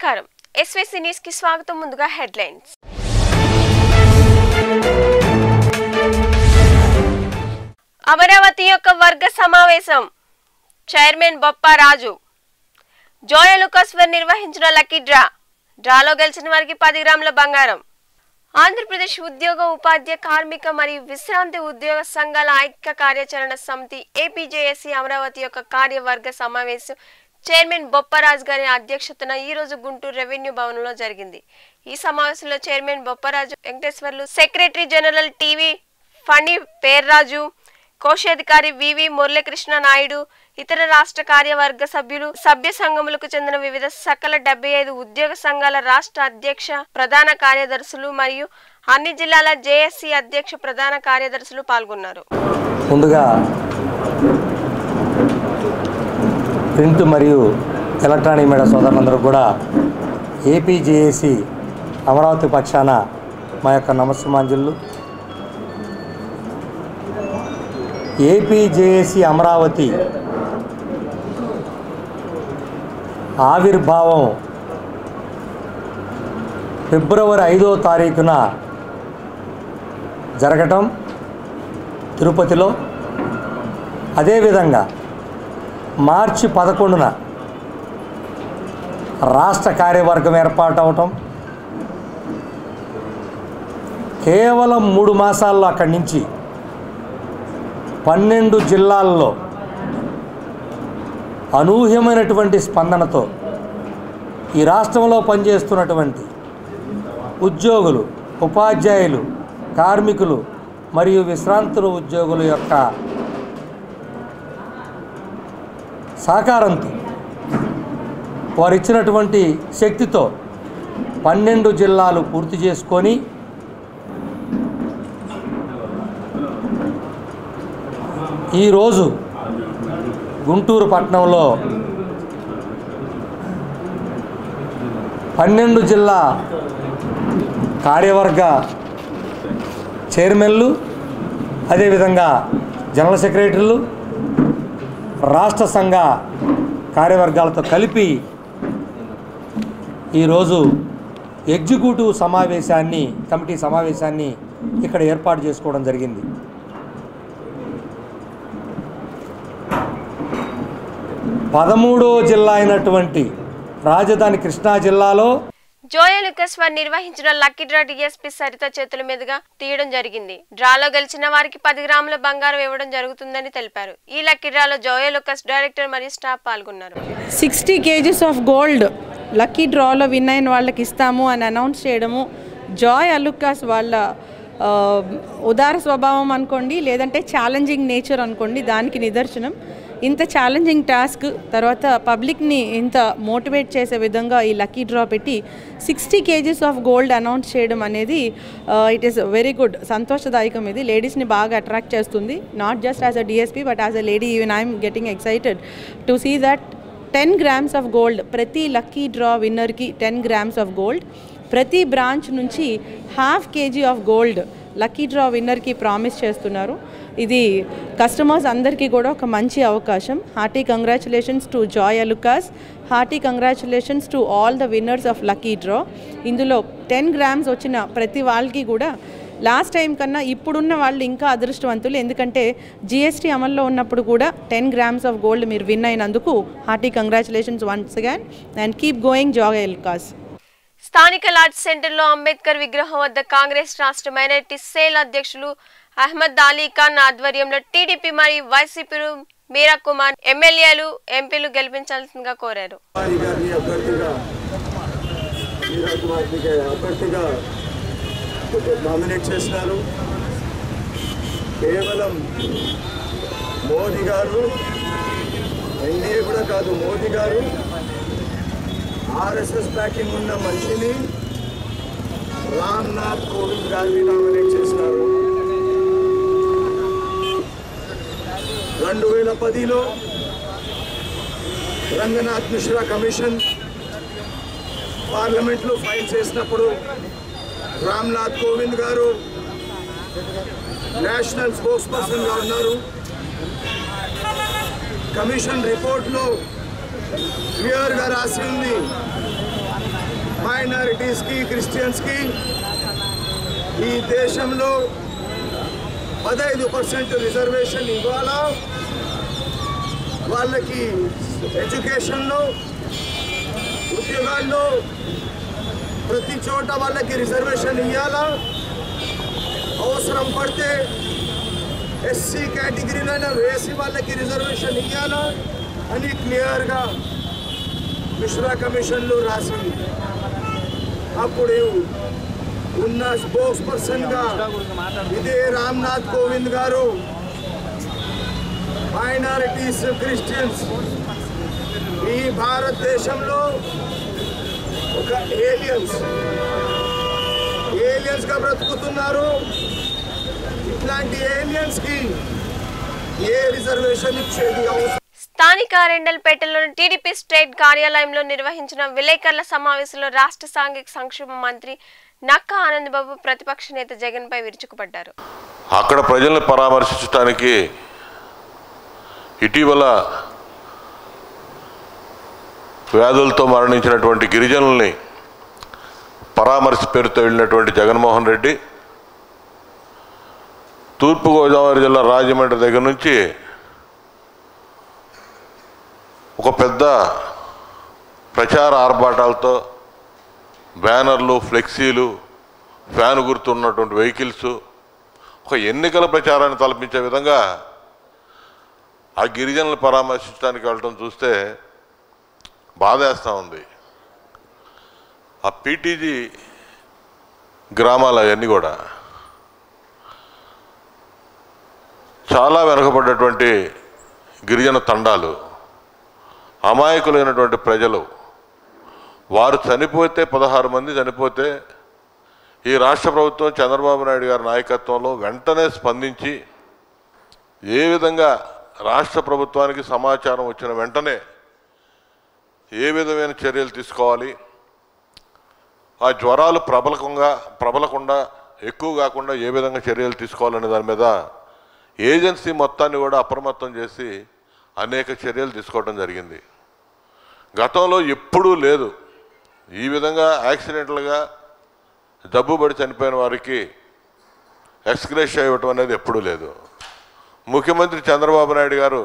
నమస్కారం SVC news కి స్వాగతం ముందుగా హెడ్లైన్స్ అమరావతి యొక్క వర్గ సమావేశం చైర్మన్ బొప్ప రాజు జోయ లుకాస్వర్ నిర్వహించిన లక్కీ డ్రా డ్రాలో గెలిచిన వారికి పది గ్రాముల బంగారం ఆంధ్రప్రదేశ్ ఉద్యోగ ఉపాధ్యాయ కార్మిక మరియు విశ్రాంతి ఉద్యోగ సంఘాల ఐక్య కార్యాచరణ సమితి ఏపీజేఎస్సీ అమరావతి యొక్క కార్యవర్గ సమావేశం చైర్మన్ బొప్పరాజు గారి అధ్యక్షతన ఈ రోజు గుంటూరు రెవెన్యూ భవనంలో జరిగింది ఈ సమావేశంలో chairman Bopparaju Venkateswarlu secretary general TV Phani Perraju కోశాధికారి వివి మురళీకృష్ణ నాయుడు ఇతర రాష్ట్ర కార్యవర్గ సభ్యులు సభ్య సంఘములకు చెందిన వివిధ సకల డెబ్బై ఐదు ఉద్యోగ సంఘాల రాష్ట్ర అధ్యక్ష ప్రధాన కార్యదర్శులు మరియు అన్ని జిల్లాల జేఎస్సీ అధ్యక్ష ప్రధాన కార్యదర్శులు పాల్గొన్నారు ముందుగా ప్రింట్ మరియు ఎలక్ట్రానిక్ మీడియా సోదరులందరూ కూడా ఏపీజేఏసి అమరావతి పక్షాన మా యొక్క నమస్సుమాంజులు ఏపీజేఏసి అమరావతి ఆవిర్భావం ఫిబ్రవరి ఐదో తారీఖున జరగటం తిరుపతిలో అదేవిధంగా మార్చి పదకొండున రాష్ట్ర కార్యవర్గం ఏర్పాటు అవటం కేవలం మూడు మాసాల్లో అక్కడి నుంచి పన్నెండు జిల్లాల్లో అనూహ్యమైనటువంటి స్పందనతో ఈ రాష్ట్రంలో పనిచేస్తున్నటువంటి ఉద్యోగులు ఉపాధ్యాయులు కార్మికులు మరియు విశ్రాంతుల ఉద్యోగుల యొక్క సహకారంతో వారు ఇచ్చినటువంటి శక్తితో పన్నెండు జిల్లాలు పూర్తి చేసుకొని ఈరోజు గుంటూరు పట్టణంలో పన్నెండు జిల్లా కార్యవర్గ చైర్మన్లు అదేవిధంగా జనరల్ సెక్రటరీలు రాష్ట్ర సంఘ కార్యవర్గాలతో కలిపి ఈరోజు ఎగ్జిక్యూటివ్ సమావేశాన్ని కమిటీ సమావేశాన్ని ఇక్కడ ఏర్పాటు చేసుకోవడం జరిగింది పదమూడో జిల్లా అయినటువంటి రాజధాని కృష్ణా జిల్లాలో జోయ లుకస్వర్ నిర్వహించిన లక్కీ డ్రా డిఎస్పీ సరిత చేతుల మీదుగా తీయడం జరిగింది డ్రాలో గెలిచిన వారికి పది గ్రాముల బంగారం ఇవ్వడం జరుగుతుందని తెలిపారు ఈ లక్కీ డ్రాలో జోయ లుకస్ డైరెక్టర్ మరియు స్టాఫ్ పాల్గొన్నారు sixty kgs of gold lucky డ్రాలో విన్ అయిన వాళ్ళకి ఇస్తాము అని అనౌన్స్ చేయడము జాయ్ అలుకాస్ వాళ్ళ ఆ, ఉదార స్వభావం అనుకోండి లేదంటే ఛాలెంజింగ్ నేచర్ అనుకోండి దానికి నిదర్శనం ఇంత ఛాలెంజింగ్ టాస్క్ తర్వాత పబ్లిక్ని ఇంత మోటివేట్ చేసే విధంగా ఈ లక్కీ డ్రా పెట్టి sixty kgs of gold announce చేయడం అనేది ఇట్ ఈస్ వెరీ గుడ్ సంతోషదాయకం ఇది లేడీస్ని బాగా అట్రాక్ట్ చేస్తుంది not just as a DSP but as a lady even I'm getting excited to see that ten grams of gold ప్రతి lucky draw విన్నర్కి ten grams of gold ప్రతి branch నుంచి half kg of gold lucky draw విన్నర్కి promise చేస్తున్నారు ఇది customers అందరికీ కూడా ఒక మంచి అవకాశం hearty congratulations to Joyalukkas hearty congratulations to all the winners of lucky draw ఇందులో టెన్ గ్రామ్స్ వచ్చిన ప్రతి వాళ్ళకి కూడా లాస్ట్ టైం కన్నా ఇప్పుడున్న వాళ్ళు ఇంకా అదృష్టవంతులు ఎందుకంటే జిఎస్టీ అమల్లో ఉన్నప్పుడు కూడా టెన్ గ్రామ్స్ ఆఫ్ గోల్డ్ మీరు విన్ అయినందుకు hearty congratulations once again and keep going Joyalukkas స్థానిక లార్జ్ సెంటర్లో అంబేద్కర్ విగ్రహం వద్ద కాంగ్రెస్ రాష్ట్ర మైనారిటీ సేల్ అధ్యక్షులు అహ్మద్ అలీ ఖాన్ ఆధ్వర్యంలో టీడీపీ మరియు వైసీపీ మీరా కుమార్ ఎమ్మెల్యేలు ఎంపీలు గెలిపించాల్సిందిగా కోరారు కుమారి గారిని అభ్యర్థిగా మీరా కుమార్ని అభ్యర్థిగా నామినేట్ చేసినారు కేవలం మోదీ గారు ఎన్డీఏ కూడా కాదు మోదీ గారు ఆర్ఎస్ఎస్ బ్యాకింగ్ ఉన్న మనిషిని రామ్నాథ్ కోవింద్ గారిని నామినేట్ చేసినారు రెండు వేల పదిలో రంగనాథ్ మిశ్రా కమిషన్ పార్లమెంట్లో ఫైల్ చేసినప్పుడు రామ్నాథ్ కోవింద్ గారు నేషనల్ స్పోక్స్ పర్సన్గా ఉన్నారు కమిషన్ రిపోర్ట్లో క్లియర్గా రాసి ఉంది మైనారిటీస్కి క్రిస్టియన్స్కి ఈ దేశంలో పదహైదు పర్సెంట్ రిజర్వేషన్ ఇవ్వాలా వాళ్ళకి ఎడ్యుకేషన్లో ఉద్యోగాల్లో ప్రతి చోట వాళ్ళకి రిజర్వేషన్ ఇవ్వాలా అవసరం పడితే ఎస్సీ కేటగిరీలైనా వేసి వాళ్ళకి రిజర్వేషన్ ఇవ్వాలా అని క్లియర్గా మిశ్రా కమిషన్లో రాసింది అప్పుడు ఉన్న స్పోక్స్ పర్సన్గా ఇదే రామ్నాథ్ కోవింద్ గారు మైనారిటీస్ క్రిస్టియన్స్ ఈ భారతదేశంలో ఒక ఏలియన్స్ ఏలియన్స్ గా బ్రతుకుతున్నారు ఇట్లాంటి ఏలియన్స్ కి ఏ రిజర్వేషన్ ఇచ్చేది అవసరం స్థానిక రెండల్పేటలోని టీడీపీ స్టేట్ కార్యాలయంలో నిర్వహించిన విలేకరుల సమావేశంలో రాష్ట్ర సాంఘిక సంక్షేమ మంత్రి నక్కా ఆనందబాబు ప్రతిపక్ష నేత జగన్ పై విరుచుకుపడ్డారు అక్కడ ప్రజల్ని పరామర్శించడానికి ఇటీవల వ్యాధులతో మరణించినటువంటి గిరిజనుల్ని పరామర్శ పేరుతో వెళ్ళినటువంటి జగన్మోహన్ రెడ్డి తూర్పుగోదావరి జిల్లా రాజమండ్రి దగ్గర నుంచి ఒక పెద్ద ప్రచార ఆర్భాటాలతో బ్యానర్లు ఫ్లెక్సీలు ఫ్యాన్ గుర్తు ఉన్నటువంటి వెహికల్స్ ఒక ఎన్నికల ప్రచారాన్ని తలపించే విధంగా ఆ గిరిజనులు పరామర్శించడానికి వెళ్ళటం చూస్తే బాధేస్తూ ఉంది ఆ పీటీజీ గ్రామాలు అవన్నీ కూడా చాలా వెనకబడ్డటువంటి గిరిజన తండాలు అమాయకులైనటువంటి ప్రజలు వారు చనిపోతే పదహారు మంది చనిపోతే ఈ రాష్ట్ర ప్రభుత్వం చంద్రబాబు నాయుడు గారి నాయకత్వంలో వెంటనే స్పందించి ఏ విధంగా రాష్ట్ర ప్రభుత్వానికి సమాచారం వచ్చిన వెంటనే ఏ విధమైన చర్యలు తీసుకోవాలి ఆ జ్వరాలు ప్రబలకంగా ప్రబలకుండా ఎక్కువ కాకుండా ఏ విధంగా చర్యలు తీసుకోవాలనే దాని మీద ఏజెన్సీ మొత్తాన్ని కూడా అప్రమత్తం చేసి అనేక చర్యలు తీసుకోవడం జరిగింది గతంలో ఎప్పుడూ లేదు ఈ విధంగా యాక్సిడెంట్లుగా జబ్బుబడి చనిపోయిన వారికి ఎక్స్గ్రేషియా ఇవ్వటం అనేది ఎప్పుడూ లేదు ముఖ్యమంత్రి చంద్రబాబు నాయుడు గారు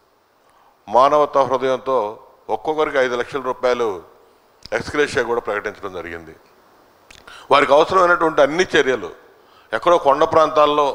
మానవతా హృదయంతో ఒక్కొక్కరికి ఐదు లక్షల రూపాయలు ఎక్స్గ్రేషియా కూడా ప్రకటించడం జరిగింది వారికి అవసరమైనటువంటి అన్ని చర్యలు ఎక్కడో కొండ ప్రాంతాల్లో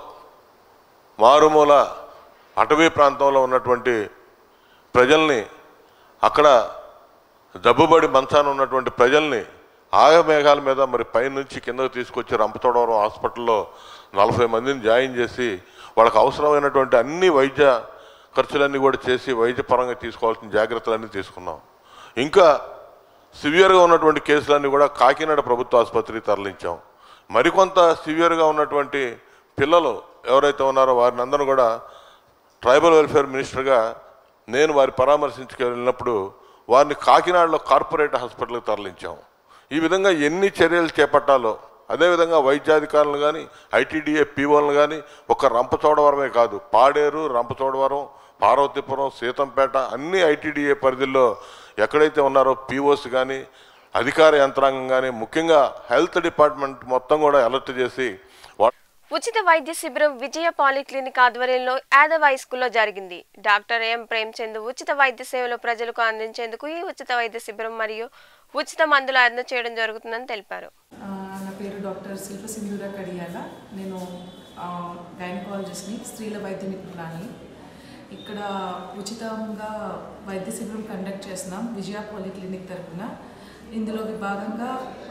మారుమూల అటవీ ప్రాంతంలో ఉన్నటువంటి ప్రజల్ని అక్కడ జబ్బుబడి మంచాన ఉన్నటువంటి ప్రజల్ని ఆగమేఘాల మీద మరి పైనుంచి కిందకు తీసుకొచ్చి రంపతోడవరం హాస్పిటల్లో నలభై మందిని జాయిన్ చేసి వాళ్ళకి అవసరమైనటువంటి అన్ని వైద్య ఖర్చులన్నీ కూడా చేసి వైద్యపరంగా తీసుకోవాల్సిన జాగ్రత్తలన్నీ తీసుకున్నాం ఇంకా సివియర్గా ఉన్నటువంటి కేసులన్నీ కూడా కాకినాడ ప్రభుత్వ ఆసుపత్రికి తరలించాం మరికొంత సివియర్గా ఉన్నటువంటి పిల్లలు ఎవరైతే ఉన్నారో వారిని అందరూ కూడా ట్రైబల్ వెల్ఫేర్ మినిస్టర్గా నేను వారి పరామర్శించుకు వెళ్ళినప్పుడు వారిని కాకినాడలో కార్పొరేట్ హాస్పిటల్కి తరలించాం ఈ విధంగా ఎన్ని చర్యలు చేపట్టాలో అదేవిధంగా వైద్యాధికారులు కానీ ఐటీడీఏ పీఓలను కానీ ఒక రంపచోడవరమే కాదు పాడేరు రంపచోడవరం పార్వతీపురం సీతంపేట అన్ని ఐటీడీఏ పరిధిలో ఎక్కడైతే ఉన్నారో పీఓస్ కానీ అధికార యంత్రాంగం కానీ ముఖ్యంగా హెల్త్ డిపార్ట్మెంట్ మొత్తం కూడా అలర్ట్ చేసి వా- ఉచిత వైద్య శిబిరం విజయ పాలిక్లినిక్ ఆధ్వర్యంలో యాదవ్ హై స్కూల్లో జరిగింది డాక్టర్ ఎం ప్రేమ్చంద్ ఉచిత వైద్య సేవలు ప్రజలకు అందించేందుకు ఈ ఉచిత వైద్య శిబిరం మరియు ఉచిత మందులు అందజేయడం జరుగుతుందని తెలిపారు ఆ, నా పేరు డాక్టర్ శిల్ప సింధూర కడియాల నేను గైనకాలజిస్ట్ని స్త్రీల వైద్య నిపుణురాని ఇక్కడ ఉచితంగా వైద్య శిబిరం కండక్ట్ చేస్తున్నాం విజయ పాలిక్లినిక్ తరపున ఇందులో విభాగంగా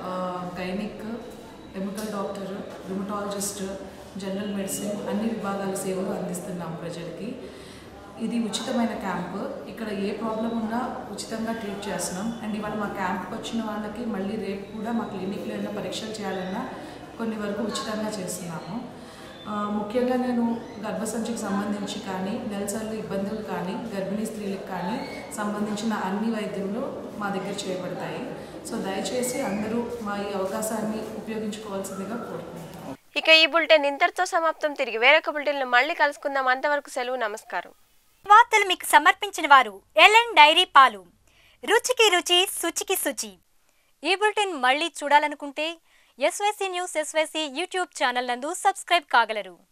గైనిక్ ఎమికల్ డాక్టర్ రుమటాలజిస్ట్ జనరల్ మెడిసిన్ అన్ని విభాగాల సేవలు అందిస్తున్నాం ప్రజలకి ఇది ఉచితమైన క్యాంప్ ఇక్కడ ఏ ప్రాబ్లం ఉన్నా ఉచితంగా ట్రీట్ చేస్తున్నాం అండ్ ఇవాళ మా క్యాంప్కి వచ్చిన వాళ్ళకి మళ్ళీ రేపు కూడా మా క్లినిక్లో ఏమైనా పరీక్షలు చేయాలన్నా కొన్ని వరకు ఉచితంగా చేస్తున్నాము ఆ, ముఖ్యంగా నేను గర్భసంచికి సంబంధించి కానీ నెలసర్లు ఇబ్బందులు కానీ గర్భిణీ స్త్రీలకు కానీ సంబంధించిన అన్ని వైద్యములు మా దగ్గర చేయబడతాయి సో దయచేసి అందరూ మా ఈ అవకాశాన్ని ఉపయోగించుకోవాల్సిందిగా కోరుకుంటున్నాను ఇక ఈ బులెటిన్ ఇంతటితో సమాప్తం తిరిగి వేరొక బులెటిన్లో మళ్ళీ కలుసుకుందాం అంతవరకు సెలవు నమస్కారం వార్తలు మీకు సమర్పించిన వారు ఎల్ఎన్ డైరీ పాలు రుచికి రుచి శుచికి శుచి ఈ బులెటిన్ మళ్ళీ చూడాలనుకుంటే SYC news SYC YouTube channel నందు సబ్స్క్రైబ్ కాగలరు